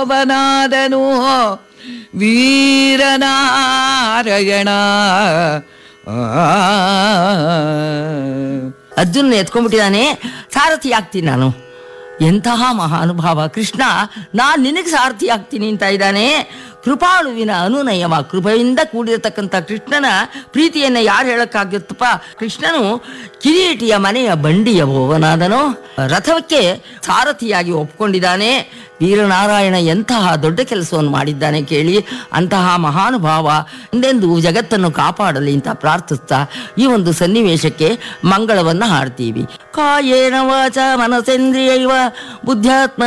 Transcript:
ಭೋವನಾದನು ವೀರನಾರಾಯಣ ಆ ಅರ್ಜುನ್ ಎತ್ಕೊಂಡ್ಬಿಟ್ಟಿದ್ದಾನೆ ಸಾರಥಿ ಆಗ್ತೀನಿ ನಾನು ಎಂತಹ ಮಹಾನುಭಾವ ಕೃಷ್ಣ ನಾನ್ ನಿನಗೆ ಸಾರಥಿ ಆಗ್ತೀನಿ ಅಂತ ಇದ್ದಾನೆ ಕೃಪಾಳುವಿನ ಅನುನಯವ ಕೃಪೆಯಿಂದ ಕೂಡಿರತಕ್ಕಂಥ ಕೃಷ್ಣನ ಪ್ರೀತಿಯನ್ನ ಯಾರು ಹೇಳಕ್ಕಾಗುತ್ತಪ್ಪ ಕೃಷ್ಣನು ಕಿರೀಟಿಯ ಮನೆಯ ಬಂಡಿಯ ಭೋವನಾದನು ರಥಕ್ಕೆ ಸಾರಥಿಯಾಗಿ ಒಪ್ಕೊಂಡಿದ್ದಾನೆ ವೀರನಾರಾಯಣ ಎಂತಹ ದೊಡ್ಡ ಕೆಲಸವನ್ನು ಮಾಡಿದ್ದಾನೆ ಕೇಳಿ ಅಂತಹ ಮಹಾನುಭಾವ ಎಂದೆಂದು ಜಗತ್ತನ್ನು ಕಾಪಾಡಲಿ ಅಂತ ಪ್ರಾರ್ಥಿಸ್ತಾ ಈ ಒಂದು ಸನ್ನಿವೇಶಕ್ಕೆ ಮಂಗಳವನ್ನ ಹಾಡ್ತೀವಿ ಕಾಯೇನ ವಾಚ ಮನಸೇಂದ್ರಿಯೈವ ಬುದ್ಧ್ಯಾತ್ಮ